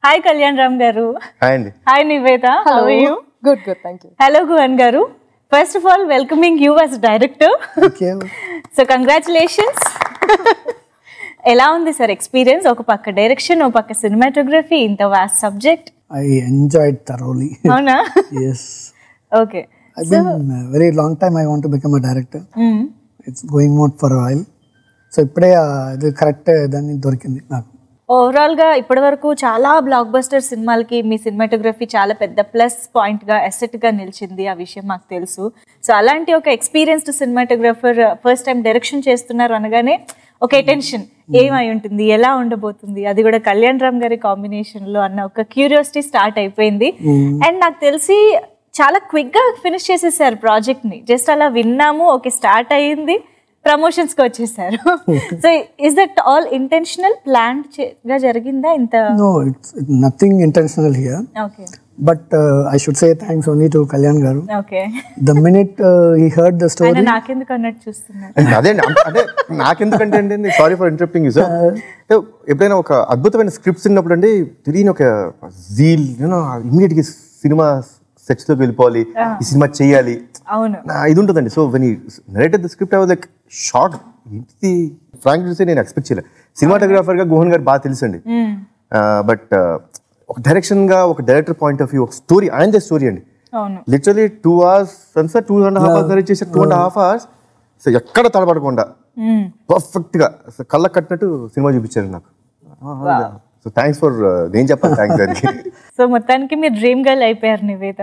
Hi Kalyan Ram garu hi అండి hi Niveda how you Good, good, thank you. Hello Guhan garu first of all welcoming you as director so congratulations ఎలా ఉంది sir experience ఒక పక్క direction ఒక పక్క cinematography ఇంత vast subject I enjoyed thoroughly. అవునా yes. Okay I've been a very long time I want to become a director. It's going on for a while. So ఇప్పుడే ఆ ఇది కరెక్ట్ దాన్ని దొరికింది నాకు ఓవరాల్ గా ఇప్పటి వరకు చాలా బ్లాక్ బస్టర్ సినిమాలకి మీ సినిమాటోగ్రఫీ చాలా పెద్ద ప్లస్ పాయింట్ గా అసెట్ గా నిలిచింది ఆ విషయం మాకు తెలుసు సో అలాంటి ఒక experienced cinematographer first time direction చేస్తున్నారు అనగానే ఒక అటెన్షన్ ఏమై ఉంటుంది ఎలా ఉండబోతుంది అది కూడా కళ్యాణ్ రామ్ గారి కాంబినేషన్ లో అన్న ఒక క్యూరియాసిటీ స్టార్ట్ అయిపోయింది అండ్ నాకు తెలిసి చాలా క్విక్ గా ఫినిష్ చేసేసారు ప్రాజెక్ట్ ని జస్ట్ అలా విన్నాము ఓకే స్టార్ట్ అయ్యింది ప్రమోషన్స్ కి వచ్చేసారు so is that all intentional plan గా జరిగిందా ఇంత no it's nothing intentional here okay but I should say thanks only to Kalyan garu okay the minute ఈ హర్డ్ ద ఆయన స్టోరీ నాకెందుకు అన్నట్టు చూస్తున్నారు అదే అండి అంటే- అంటే నాకెందుకంటే అండి sorry for interrupting you sir అంటే ఎప్పుడైనా ఒక అద్భుతమైన స్క్రిప్ట్స్ ఉన్నప్పుడు అండి తెలియని ఒక జీల్ యూనో ఇమీడియట్గా సినిమా సెట్స్లోకి వెళ్ళిపోవాలి ఈ సినిమా చేయాలి అవును నా ఇది ఉంటుందండి so when narrated the script I was like shock ఏంటిది ఫ్రాంక్ చూస్తే నేను ఎక్స్పెక్ట్ చేయలేదు సినిమాటోగ్రాఫర్గా గోహన్ గారు బాగా తెలుసండి బట్ ఒక డైరెక్షన్గా ఒక డైరెక్టర్ పాయింట్ ఆఫ్ వ్యూ ఒక స్టోరీ ఆయనదే స్టోరీ అండి అవును literally two hours sir two and half hours చేసే two and half hours so ఎక్కడ తడబడకుండా పర్ఫెక్ట్ గా అసలు కళ్ళకు కట్టినట్టు సినిమా చూపించారు నాకు సో థ్యాంక్స్ ఫర్ నేను చెప్పాలి థ్యాంక్స్ దానికి సో మొత్తానికి మీరు డ్రీమ్ గర్ల్ అయిపోయారు నివేద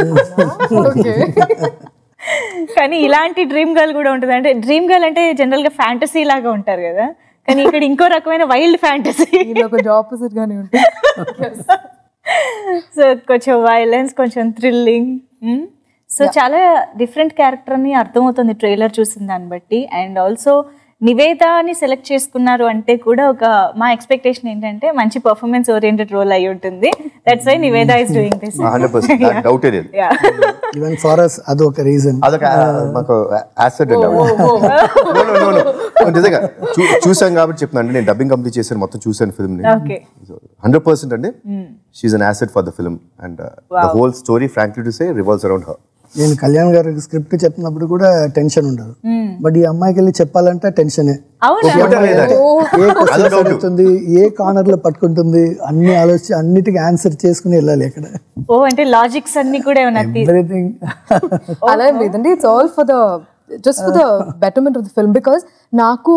కానీ ఇలాంటి డ్రీమ్ గర్ల్ కూడా ఉంటుంది అంటే డ్రీమ్ గర్ల్ అంటే జనరల్ గా ఫ్యాంటసీ లాగా ఉంటారు కదా కానీ ఇక్కడ ఇంకో రకమైన వైల్డ్ ఫ్యాంటసీ ఇది కొంచెం ఆపోజిట్ గానే ఉంటుంది సో కొంచెం వైలెన్స్ కొంచెం థ్రిల్లింగ్ సో చాలా డిఫరెంట్ క్యారెక్టర్ అని అర్థమవుతుంది ట్రైలర్ చూసిన దాన్ని బట్టి అండ్ ఆల్సో నివేదాని సెలెక్ట్ చేసుకున్నారు అంటే కూడా ఒక మా ఎక్స్పెక్టేషన్ ఏంటంటే మంచి పర్ఫార్మెన్స్ ఓరియంటెడ్ రోల్ అయి ఉంటుంది that's why Niveda is doing this hundred percent doubt లేదు ఈవెన్ ఫార్ అస్ అదొక రీజన్ అదొక uh, మాకు యాసెట్ అండి No, no, no, no. నిజంగా చూ- చూశాను కాబట్టి చెప్తున్నాను నేను డబ్బింగ్ కంప్లీట్ చేశాను మొత్తం చూశాను ఫిల్మ్ ని ఓకే హండ్రెడ్ పర్సెంట్ అండి she's an asset for the film and the whole story frankly to say revolves around her నేను కళ్యాణ్ గారికి స్క్రిప్ట్ చెప్పినప్పుడు కూడా టెన్షన్ ఉండదు బట్ ఈ అమ్మాయికి వెళ్ళి చెప్పాలంటే టెన్షనే అవునా ఏ క్వశ్చన్ అడుగుతుంది ఏ కార్నర్ లో పట్టుకుంటుంది అన్ని ఆలోచించి అన్నిటికీ ఆన్సర్ చేసుకుని వెళ్ళాలి అక్కడ ఓ అంటే లాజిక్స్ అన్ని కూడా ఏమన్నా తీ- ఎవ్రీథింగ్ అలా ఏం లేదండి it's all for the just for the betterment of the film because నాకు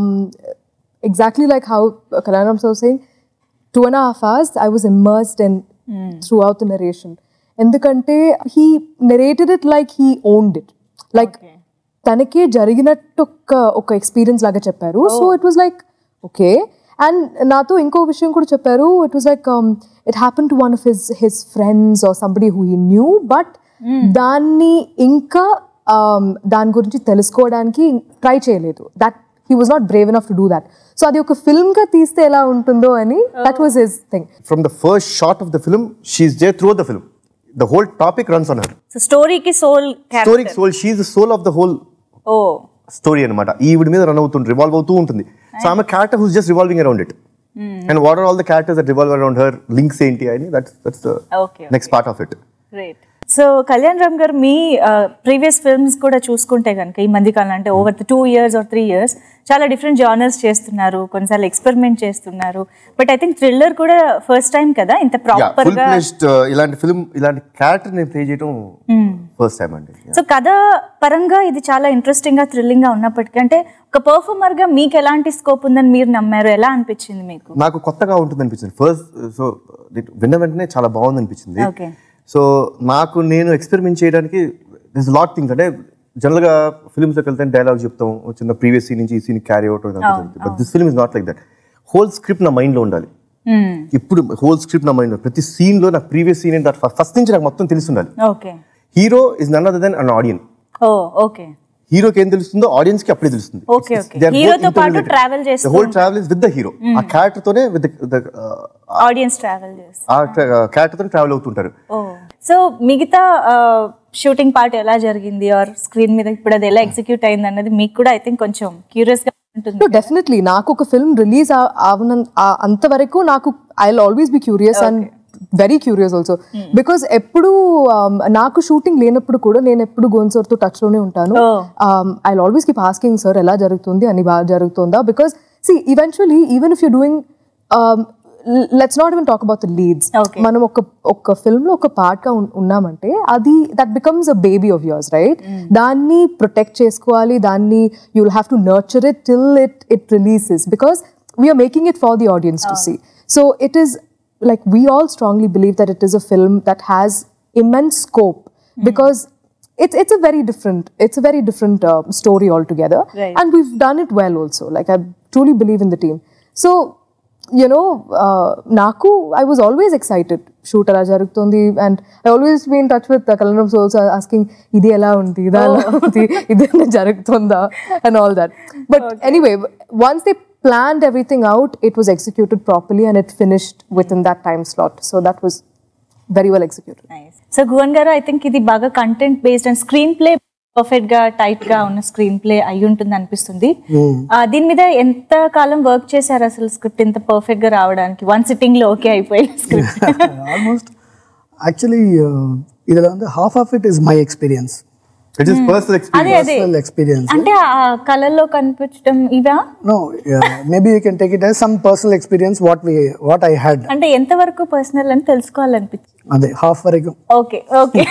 ఎగ్జాక్ట్లీ లైక్ హౌ కళ్యాణం so saying two and half hours I was immersed in throughout the narration ఎందుకంటే he narrated it like he owned it like తనకే జరిగినట్టు ఒక ఒక experience లాగా చెప్పారు so it was like okay and నాతో ఇంకో విషయం కూడా చెప్పారు it was like it happen to one of his his friends or somebody who he knew but దాన్ని ఇంకా um, దాని గురించి తెలుసుకోవడానికి ట్రై చేయలేదు that he was not brave enough to do that so అది ఒక ఫిల్మ్ గా తీస్తే ఎలా ఉంటుందో అని that was his thing from the first shot of the film she's they through the film the whole topic runs on her so స్టోరీకి soul story soul she's the soul of the whole ఓ story అనమాట ఈవిడ మీద run అవుతుంది revolve అవుతూ ఉంటుంది so ఆమె character who's just revolving around it and what are all the characters that revolve around her links ఏంటి అని that's that's the okay next part of it great so Kalyan Ram garu మీ ప్రీవియస్ ఫిల్మ్స్ కూడా చూసుకుంటే కనుక ఈ మధ్య కాలం అంటే over two years or three years చాలా డిఫరెంట్ జానర్స్ చేస్తున్నారు కొన్నిసార్లు ఎక్స్పెరిమెంట్ చేస్తున్నారు బట్ ఐ థింక్ థ్రిల్లర్ కూడా ఫస్ట్ టైం కదా ఇంత ప్రాపర్ ఫుల్ గా ప్లేస్డ్ ఇలాంటి ఫిల్మ్ ఇలాంటి క్యారెక్టర్ నేను ప్లే చేయడం ఫస్ట్ టైం అండి సో కథ పరంగా ఇది చాలా ఇంట్రెస్టింగ్ గా థ్రిల్లింగ్ గా ఉన్నప్పటికీ అంటే ఒక పర్ఫార్మర్ గా మీకు ఎలాంటి స్కోప్ ఉందని మీరు నమ్మారు ఎలా అనిపించింది మీకు నాకు కొత్తగా ఉంటుంది అనిపించింది ఫస్ట్ సో విన్న వెంటనే చాలా బాగుంది అనిపించింది ఓకే సో నాకు నేను ఎక్స్పెరిమెంట్ చేయడానికి దిస్ లాట్ థింగ్స్ అంటే జనరల్గా ఫిల్మ్స్లోకి వెళ్తే డైలాగ్ చెప్తాం ఓ చిన్న ప్రీవియస్ సీన్ నుంచి ఈ scene carry out but this film is not like that whole script నా మైండ్లో ఉండాలి ఇప్పుడు హోల్ స్క్రిప్ట్ నా మైండ్లో ప్రతి సీన్లో నాకు ప్రీవియస్ సీన్ ఏంటి ఫస్ట్ నుంచి నాకు మొత్తం తెలిసి ఉండాలి okay hero is none other than an audience ఓ ఓకే హీరోకి ఏం తెలుస్తుందో ఆడియన్స్ కి అప్పుడే తెలుస్తుంది Okay, okay. హీరోతో పాటు travel చేస్తూ whole travel is with the hero ఆ క్యారెక్టర్ తోనే విత్ ఆడియన్స్ ట్రావెల్ చేస్తారు ఆ క్యారెక్టర్ తో ట్రావెల్ అవుతుంటారు ఓ సో మిగతా షూటింగ్ పార్ట్ ఎలా జరిగింది ఆర్ స్క్రీన్ మీద ఇప్పుడు అది ఎలా ఎగ్జిక్యూట్ అయింది అన్నది మీకు కూడా ఐ థింక్ కొంచెం క్యూరియస్ గా No, definitely. నాకు ఒక ఫిల్మ్ రిలీజ్ అవన అంతవరకు నాకు I always be curious and very curious also because ఎప్పుడు um, నాకు షూటింగ్ లేనప్పుడు కూడా నేను ఎప్పుడు గోన్ సార్ తో టచ్ లోనే ఉంటాను I always keep asking sir ఎలా జరుగుతుంది అని బాగా జరుగుతుందా because see eventually even if you doing let's not even talk about the leads Okay. మనం ఒక ఒక ఫిల్మ్ లో ఒక పార్ట్ గా ఉన్- ఉన్నామంటే అది that becomes a baby of yours right దాన్ని ప్రొటెక్ట్ చేసుకోవాలి దాన్ని you will have to nurture it till it it releases because we are making it for the audience to see so it is like we all strongly believe that it is a film that has immense scope because it's it's a very different it's a very different uh, story altogether Right. and we've done it well also like i truly believe in the team so you know uh, naku i was always excited shoot ala jarugutundi and i always be in touch with uh, kalanam so also asking idi ela undi ida ela undi idena jarugtunda and all that but anyway once they planned everything out it was executed properly and it finished within that time slot so that was very well executed so Bhuvan garu I think ఇది బాగా content based and screenplay perfect గా tight గా ఉన్న screen play అయి ఉంటుంది అనిపిస్తుంది ఆ, దీని మీద ఎంత కాలం వర్క్ చేశారు అసలు స్క్రిప్ట్ ఇంత పర్ఫెక్ట్ గా రావడానికి వన్ సిట్టింగ్ లో ఓకే అయిపోయి స్క్రిప్ట్ ஆல்மோஸ்ட் ஆக்சுவலி இதில் வந்து half of it is my experience it is personal అదే ఎక్స్పీరియన్స్ అదే పర్సనల్ ఎక్స్పీరియన్స్ అంటే ఆ కళల్లో కనిపించడం ఇవా no maybe you can take it as some personal experience what we what I had అంటే ఎంత వరకు పర్సనల్ అని తెలుసుకోవాలనిపించింది అదే హాఫ్ వరకు ఓకే ఓకే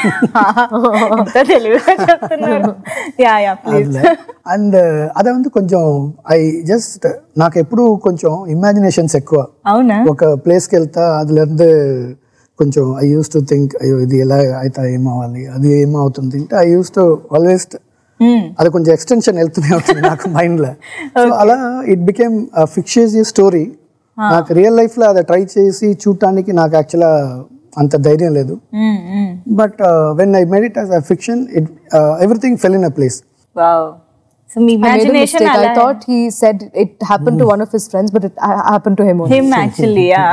ఎంత తెలివిగా చెప్తున్నారు యా యా ప్లీజ్ அதில் అండ్ அதை வந்து కొంచెం ఐ జస్ట్ నాకు ఎప్పుడు కొంచెం ఇమాజినేషన్స్ ఎక్కువ అవునా ఒక ప్లేస్కి వెళ్తా అందులోందు కొంచెం ఐ యూస్ టు థింక్ అయ్యో ఇది ఎలా అయితే ఏమవ్వాలి అది ఏమవుతుంది అంటే ఐ యూస్ టు ఆల్వేస్ అది కొంచెం ఎక్స్టెన్షన్ వెళ్తూనే ఉంటుంది నాకు మైండ్లో సో అలా ఇట్ బికేమ్ ఫిక్షియస్ స్టోరీ నాకు రియల్ లైఫ్లో అది ట్రై చేసి చూడటానికి నాకు యాక్చువల్గా అంత ధైర్యం లేదు but when I made it as a fiction it everything fell in a place wow so మీ I made a imagination mistake. I thought he said it happened to one of his friends, but it ha- happened to him only. Him actually yeah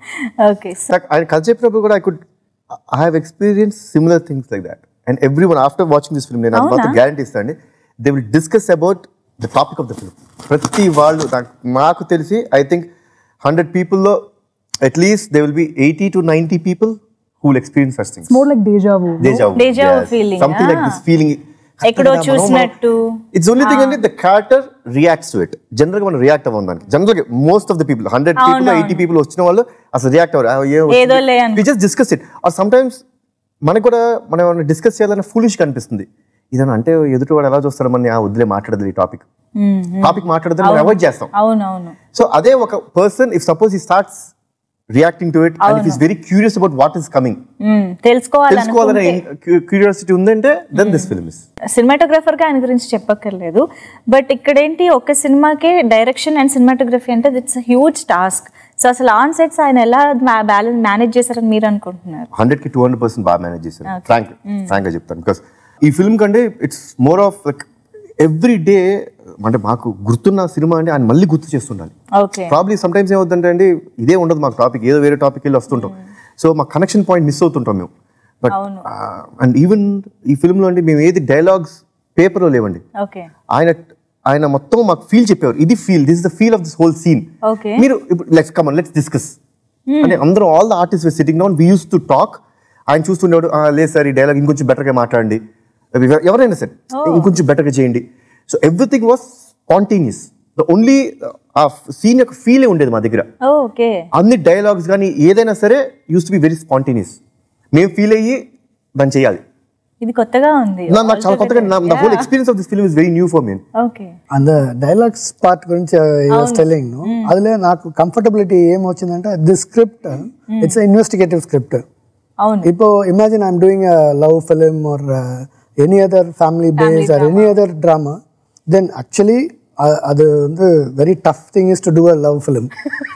okay ఆయన కథ చెప్పినప్పుడు కూడా I could I have experience similar things like that and every one after watching this film నేను అది మాత్రం guarantee ఇస్తాను they will discuss about the topic of the film ప్రతి వాళ్ళు నాకు నాకు తెలిసి ఐ థింక్ హండ్రెడ్ పీపుల్లో at least they will be eighty to ninety people who will experience such things More like deja vu. Deja vu. Deja vu Yes. feeling, Something like ah. this feeling. ఎక్కడో చూసినట్టు. It's only thing అంటే the character reacts to it general గా మనం react అవ్వం దానికి general గా most of the people hundred people అవునవును. Eighty people వచ్చిన వాళ్ళు అసలు రియాక్ట్ ఏదో లే అని. అవ్వరు just discuss it or sometimes మనకు కూడా మనం ఏమైనా డిస్కస్ చేయాలన్న ఫూలిష్ కనిపిస్తుంది ఇదని అంటే ఎదుటి వాడు ఎలా చూస్తాడు మన ఆ వదిలే మాట్లాడదు ఈ టాపిక్ టాపిక్ మాట్లాడదు మనం అవాయిడ్ చేస్తాం అవునవును సో అదే ఒక పర్సన్ ఇఫ్ సపోజ్ ఈ starts reacting to it and if is very curious about what is coming తెలుసుకోవాలనే తెలుసుకోవాలనుకుంటే క్యూరియాసిటీ ఉందంటే then this film is cinematographer గా ఆయన గురించి చెప్పక్కర్లేదు బట్ ఇక్కడ ఏంటి ఒక సినిమాకే డైరెక్షన్ అండ్ సినిమాటోగ్రఫీ అంటే ఇట్స్ హ్యూజ్ టాస్క్ సో అసలు ఆన్ సెట్స్ ఆయన ఎలా బ్యాలెన్స్ మేనేజ్ చేశారని మీరు అనుకుంటున్నారు హండ్రెడ్ కి టూ హండ్రెడ్ పర్సెంట్ బాగా మేనేజ్ చేశారు ఫ్రాంక్ ఫ్రాంక్ గా చెప్తాను బికాస్ ఈ ఫిల్మ్ కంటే it's more of like every day అంటే మాకు గుర్తున్న సినిమా అంటే ఆయన మళ్ళీ గుర్తు చేస్తుండాలి ఓకే ప్రాబ్లీ సమ్ టైమ్స్ ఏమవుతుందంటే అండి ఇదే ఉండదు మాకు టాపిక్ ఏదో వేరే టాపిక్ వెళ్ళి వస్తుంటాం సో మా కనెక్షన్ పాయింట్ మిస్ అవుతుంటాం మేము బట్ అండ్ ఈవెన్ ఈ ఫిల్మ్లో అండి మేము ఏది డైలాగ్స్ పేపర్లో లేవండి ఓకే ఆయన ఆయన మొత్తం మాకు ఫీల్ చెప్పేవారు ఇది feel this the feel of this whole scene okay మీరు ఇప్పుడు లెట్స్ కమన్ లెట్స్ డిస్కస్ అంటే అందరూ all the artist sitting down we used to talk ఆయన చూస్తుండేవాడు "ఆ, లేదు సార్ ఈ డైలాగ్ ఇంకొంచెం బెటర్గా మాట్లాడండి ఎవ- ఎవరైనా సరే ఇంకొంచెం బెటర్గా చేయండి so everything was spontaneous the only ఆ సీన్ యొక్క ఫీలే ఉండేది మా దగ్గర ఓకే అన్ని డైలాగ్స్ కానీ ఏదైనా సరే used to be very spontaneous మేము ఫీల్ అయ్యి దాన్ని చేయాలి ఇది కొత్తగా ఉంది నా- నాకు చాలా కొత్తగా the whole experience of this film is very new for me okay அந்த டைலாக்ஸ் பார்ட் గురించి టెల్లింగ్ அதுல నాకు కంఫర్టబిలిటీ ఏం వచ్చిందంటే the script it's investigative script అవును இப்போ imagine I'm doing a love film or any other family base or any other drama then actually அது வந்து very tough thing is to do a love film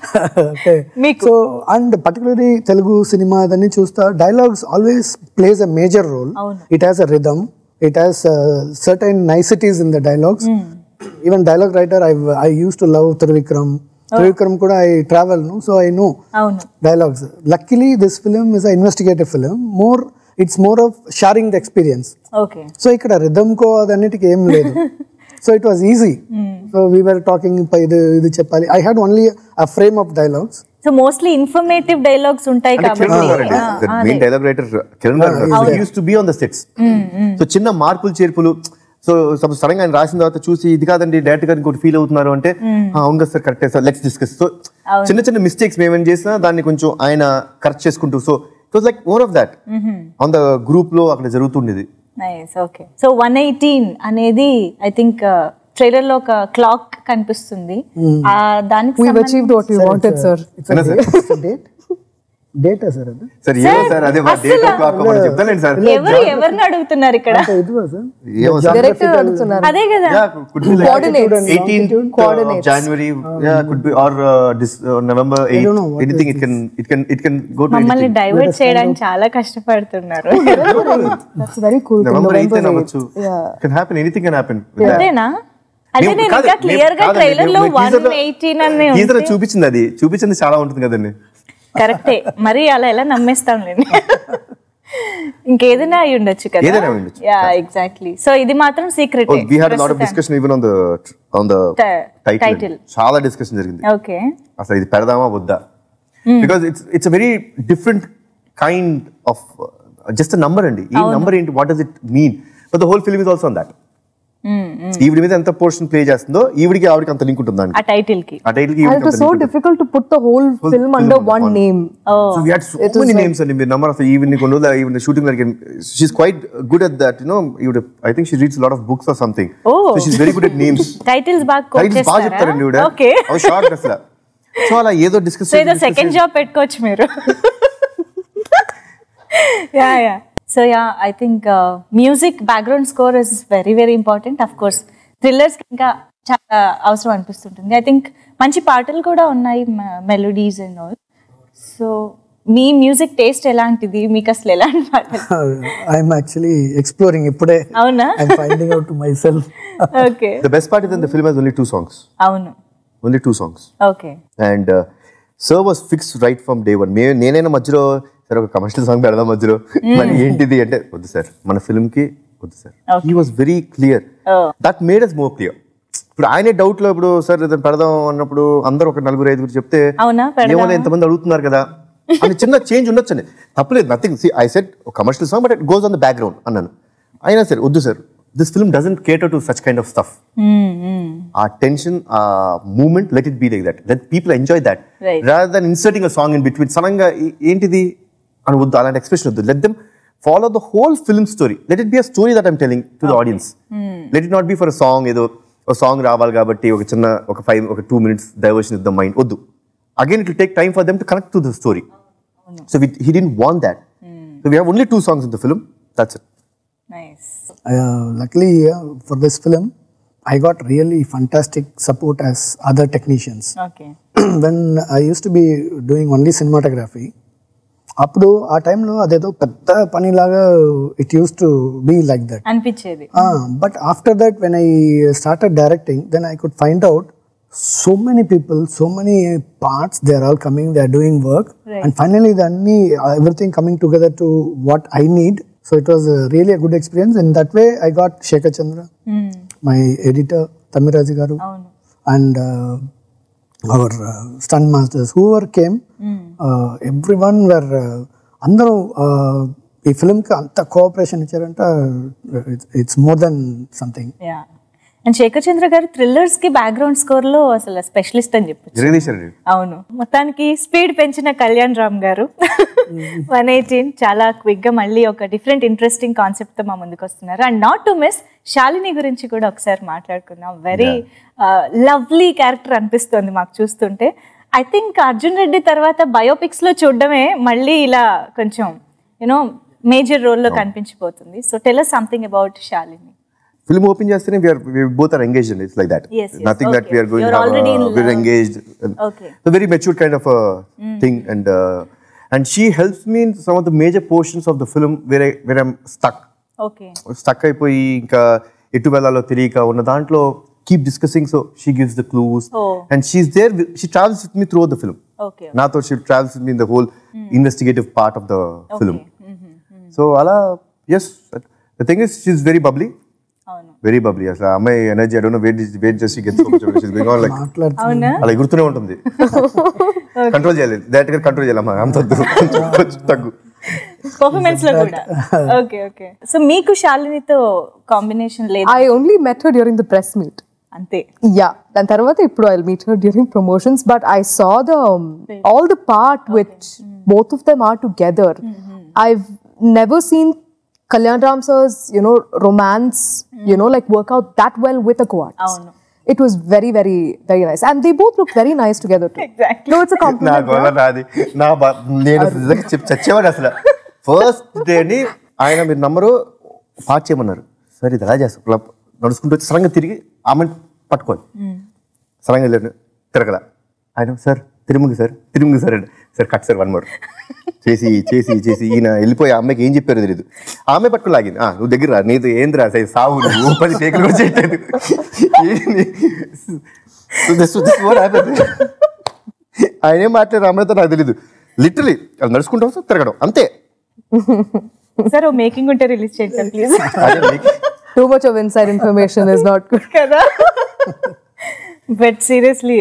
okay so and particularly Telugu సినిమా అదన్నీ చూస్తా dialogues always plays a major role it has a rhythm it has certain niceties in the dialogues even dialogue writer I I used to love Trivikram Trivikram కూడా I travel ను so I know అవును dialogues. Luckily, this film is an investigative film. More, it's more of sharing the experience. Okay so ఇక్కడ rhythm కో అదన్నిటికి ఏం లేదు so it was easy so we're talking ఇది ఇది చెప్పాలి I had only a frame of dialogues so mostly informative dialogues ఉంటాయి అంటే కిరణ్ కాబట్టి గారండి main dialogue writer Kiran garu used to be on the sets so చిన్న మార్పులు చేర్పులు సో సపోజ్ సడన్ గా ఆయన రాసిన తర్వాత చూసి ఇది కాదండి డైరెక్ట్ గా ఇంకోటి ఫీల్ అవుతున్నారు అంటే "ఆ, అవును కదా సార్ కరెక్టే సార్ లెట్స్ డిస్కస్ సో చిన్న చిన్న మిస్టేక్స్ మేమేం చేసినా దాన్ని కొంచెం ఆయన కరెక్ట్ చేసుకుంటూ so it was like more of that on the group లో అక్కడ జరుగుతుండేది nice okay so one eighteen అనేది ఐ థింక్ ట్రైలర్ లో ఒక క్లాక్ కనిపిస్తుంది ఆ దానికి We've achieved what we wanted, sir. అవునా సార్ డేట్ డేట్ సార్ అది సార్ ఏమో సార్ అదే మా డేట్ క్లాక్ మనం చెప్తానండి సార్ ఎవరు ఎవరిని అడుగుతున్నారు ఇక్కడ ఇదిగో సార్ ఏమో సార్ Director అడుగుతున్నారు. అదే కదా Yeah, could be like Coordinates. 18th uh, of Coordinates. January. Yeah, could be or uh, this, uh, November 8th. don't know what anything it can it can it can go to మమ్మల్ని anything. Divert చేయడానికి చాలా కష్టపడుతున్నారు That's very cool. November 8th November and 8th. అవ్వచ్చు. Yeah. It can happen. Anything can happen. with that. అంతేనా అంటే మేము- నేను కాదు, ఇంకా మేము- క్లియర్ గా కాదండి, ట్రైలర్ లో మేము వన్ teaser లో- ఎయిటీన్ అని teaser లో చూపించింది అది చూపించింది చాలా ఉంటుంది కదండి కరెక్టే మరి అలా ఎలా నమ్మేస్తాంలేండి ఇంకేదైనా అయి ఉండొచ్చు కదా ఏదైనా అయి ఉండొచ్చు. యా ఎగ్జాక్ట్లీ సో ఇది మాత్రం secret Oh, we had a lot of discussion even on the on the Ti- title. title. చాలా డిస్కషన్ జరిగింది ఓకే అసలు ఇది పెడదామా వద్దా because it's it's a very different kind of just number అండి ఈ నంబర్ ఏంటి what does it mean but the whole film is also on that ఈవిడ మీద ఎంత పోర్షన్ ప్లే చేస్తుందో ఈవిడికి ఆవిడకి అంత లింక్ ఉంటుంది దానికి ఆ టైటిల్ కి ఆ టైటిల్ కి And it was so difficult to put the whole film under one name. So we had so many names and the number of even you know even the shooting like she's quite good at that you know you would I think she reads a lot of books or something Oh. so she's very good at names titles బాగా quote titles బాగా చెప్తారండి ఇవిడ okay అవి short అసలు so అలా ఏదో discuss so ఏదో second job పెట్టుకోవచ్చు మీరు yeah yeah so yeah I think music background score is very very important of course thrillers ఇంకా చాలా అవసరం అనిపిస్తుంటుంది ఐ థింక్ మంచి పాటలు కూడా ఉన్నాయి మెలోడీస్ అండ్ ఆల్ సో మీ మ్యూజిక్ టేస్ట్ ఎలాంటిది మీకు అసలు ఎలాంటి పాటలు ఐఎమ్ యాక్చువల్లీ ఎక్స్ప్లోరింగ్ ఇప్పుడే అవునా I'm finding out to myself okay the best part is that the film has only two songs అవును only two songs ఓకే and uh, sir was fixed right from day one మే నేనైనా మధ్యలో sir ఒక commercial song పెడదాం మధ్యలో మరి ఏంటిది అంటే వద్దు సార్ మన ఫిల్మ్ కి వద్దు sir he was very clear that made us more clear ఇప్పుడు ఆయనే డౌట్ లో ఇప్పుడు సార్ ఏదైనా పెడదాం అన్నప్పుడు అందరూ ఒక నలుగురు ఐదుగురు చెప్తే అవునా, పెడదామా? ఏమో ఎంతమంది అడుగుతున్నారు కదా అని చిన్న చేంజ్ ఉండొచ్చండి తప్పలేదు nothing I set commercial song but it goes on the background అన్నాను అయినా సరే వద్దు sir this film doesn't cater to such kind of stuff ఆ టెన్షన్ ఆ moment let it be like that let people enjoy that Right. Rather than inserting a song in between sudden గా ఏ- ఏంటిది అని వద్దు అలాంటి ఎక్స్ప్రెషన్ వద్దు let them follow the whole film story let it be a story that I'm telling to the audience let it not be for a song ఏదో ఒక song రావాలి కాబట్టి ఒక చిన్న ఒక ఫైవ్ ఒక టూ మినిట్స్ డైవర్షన్ ఇద్దాం మైండ్ వద్దు again it take time for them to connect to the story so he didn't want that so we have only two songs in the film that's it nice uh, luckily uh, for this film i got really fantastic support as other technicians okay when i used to be doing only cinematography అప్పుడు ఆ టైంలో అదేదో పెద్ద పనిలాగా it used to be like that అనిపించేది but after that when I started directing then I could find out so many people so many parts they are all coming they are doing work and finally దాన్ని everything coming together to what I need so it was really a good experience in that way I got Shekhar Chandra my editor Tammiraju garu అవును and our stun masters whoever came everyone were అందరూ uh, ఈ ఫిల్మ్కి అంత cooperation ఇచ్చారంట it's more than something yeah and Shekhar Chandra garu thrillers కి background score లో అసలు specialist అని చెప్పొచ్చు జగదీశ్వర్ అవును మొత్తానికి స్పీడ్ పెంచిన కళ్యాణ్ రామ్ గారు వన్ ఎయిటీన్ చాలా క్విక్ గా మళ్ళీ ఒక డిఫరెంట్ ఇంట్రెస్టింగ్ కాన్సెప్ట్ తో మా ముందుకు వస్తున్నారు and not to miss Shalini గురించి కూడా ఒకసారి మాట్లాడుకుందాం వెరీ లవ్లీ క్యారెక్టర్ అనిపిస్తుంది మాకు చూస్తుంటే ఐ థింక్ అర్జున్ రెడ్డి తర్వాత బయోపిక్స్ లో చూడడమే మళ్ళీ ఇలా కొంచెం యూనో మేజర్ రోల్లో కనిపించిపోతుంది so tell something about Shalini film open చేస్తేనే వీఆర్ బోత్ ఆర్ ఎంగేజ్ అండి it's like that Yes, yes. Nothing that Okay. We're going You're already in we're love. Engaged Okay. Very mature kind of thing and and she helps me in some of the major portions of the film వేరే వేరే stuck okay stuck అయిపోయి ఇంకా ఎటు వెళ్ళాలో తెలియక ఉన్న దాంట్లో keep discussing so she gives the clues Oh. And she's there she travels with me through the film okay నాతో she travels with me in the whole investigative part of the film so అలా as the thing is she's very bubbly అవును very bubbly అసలు ఆ అమ్మాయి energy అడో wait wait చేసి gets like మాట్లాడుతూ అవునా అలా ఎగురుతూనే ఉంటుంది కంట్రోల్ చేయాలి డైరెక్ట్ గా కంట్రోల్ చేయాలమ్మా అంత వద్దు కొంచెం కొంచెం తగ్గు పర్ఫార్మెన్స్ లో కూడా ఓకే ఓకే సో మీకు శాలినితో కాంబినేషన్ లేదు I only met her during the press meet. అంతే Yeah, దాని తర్వాత ఇప్పుడు I'll meet her during promotions, but I saw the um, all the part which both of them are together. I've never seen Kalyan Ram sir's, you know, romance, you know, like work out that well with a co-artist. అవును. It was very, very, very nice. And they both look very nice together too. Exactly. No, it's a నా compliment. గొడవ నాది నా బా- నేను నిజంగా చెప్పి చచ్చేవాడు అసలు ఫస్ట్ డేని ఆయన మీరు నంబరు పాస్ చేయమన్నారు సరే ఇది ఎలా చేస్తాం ఇలా నడుచుకుంటూ వచ్చి సరంగా తిరిగి ఆమెను పట్టుకోవాలి సరంగా వెళ్ళాను తిరగల ఆయన సార్ తిరుముగి సార్ తిరుముగి సార్ అండి sir cut sir one more చేసి చేసి చేసి ఈయన వెళ్ళిపోయి ఆ అమ్మాయికి ఏం చెప్పారో తెలియదు ఆమె పట్టుకు లాగింది "ఆ, నువ్వు దగ్గర రా, నీది ఏంద్రా సై సావు నువ్వు పది టేకులు కూడా చేయట్లేదు ఏంది? So this- this is what happened. ఆయన ఏం మాట్లాడారు అమ్మాయితో నాకు తెలియదు లిటరలీ అది నడుచుకుంటూ వస్తే తిరగడం అంతే సార్ ఓ మేకింగ్ ఉంటే రిలీజ్ చేయండి సార్ ప్లీజ్ అదే మీకు- Too much of inside information is not good. కదా but seriously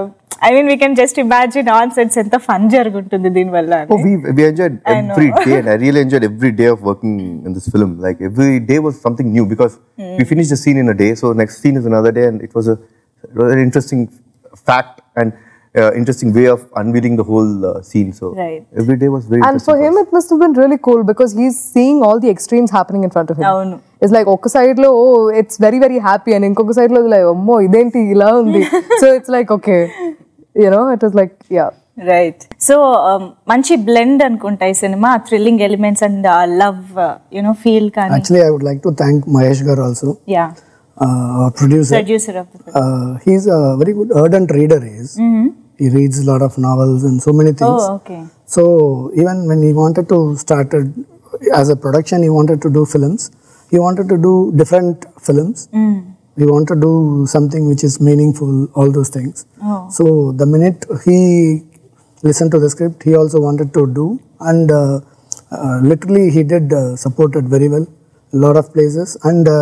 I mean we can just imagine on sets ఎంత ఫన్ జరుగుంటుంది దీనివల్ల అని. Oh, we we enjoyed every day, and I really enjoyed every day of working in this film. Like every day was something new because we finished the scene in a day, so next scene is another day, and it was a, it was an interesting fact and uh, interesting way of unveiling the whole uh, scene. So Right. every day was very. And for interesting him, it must have been really cool because he's seeing all the extremes happening in front of him. అవును. It's like ఒక side లో oh it's very very happy and ఇంకొక side లో like అమ్మో ఇదేంటి ఇలా ఉంది so it's like okay you know it was like yeah right so మంచి బ్లెండ్ అనుకుంటా ఈ సినిమా thrilling elements and love you know feel కానీ Actually, I would like to thank Mahesh Gar also, yeah uh, our producer. Producer of Uh, he's a very good ardent reader. He is. He reads a lot of novels and so many ఓ things. Okay So even when he wanted to start it, as a production, he wanted to do films. He wanted to do different films. He wanted to do something which is meaningful, all those things. So the minute he listened to the script, he also wanted to do, and uh, uh, literally he did uh, support it very well, a lot of places, and uh,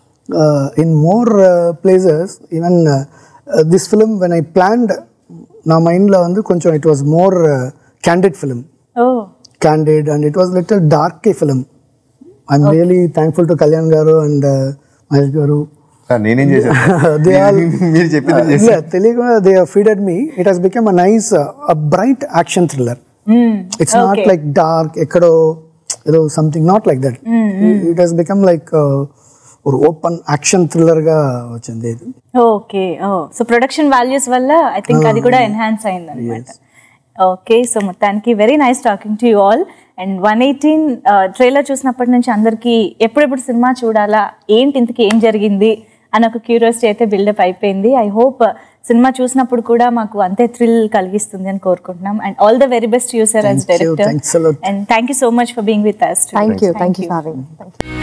uh, in more uh, places, even uh, uh, this film when I planned, నా మైండ్లో வந்து కొంచెం it was more candid film ఓ candid and it was little dark film I'm really thankful to Kalyan garu and Mahesh గారు Ah, నేనేం They all- చేశాను మీరు చెప్పింది చేశాను. ఇలా తెలియకుండా they feeded me it has become a nice bright action thriller it's not Okay. Like dark ఎక్కడో ఏదో something not like that it has become like ఒక ఓపెన్ యాక్షన్ థ్రిల్లర్ గా వచ్చింది ఇది ఓకే ఓ సో ప్రొడక్షన్ వాల్యూస్ వల్ల I think అది కూడా ఎన్హాన్స్ అయింది అనమాట ఓకే సో మొత్తానికి very nice talking to you all and one eighteen trailer చూసినప్పటి నుంచి అందరికీ ఎప్పుడెప్పుడు సినిమా చూడాలా ఏంటి ఇంతకి ఏం జరిగింది అని ఒక క్యూరియాసిటీ అయితే బిల్డప్ అయిపోయింది ఐ హోప్ సినిమా చూసినప్పుడు కూడా మాకు అంతే థ్రిల్ కలిగిస్తుంది అని కోరుకుంటున్నాం and all the very best యూసర్ యాజ్ Thank you. Director Thanks a lot. And thank you so much for being with us thank you thank you for having me thank you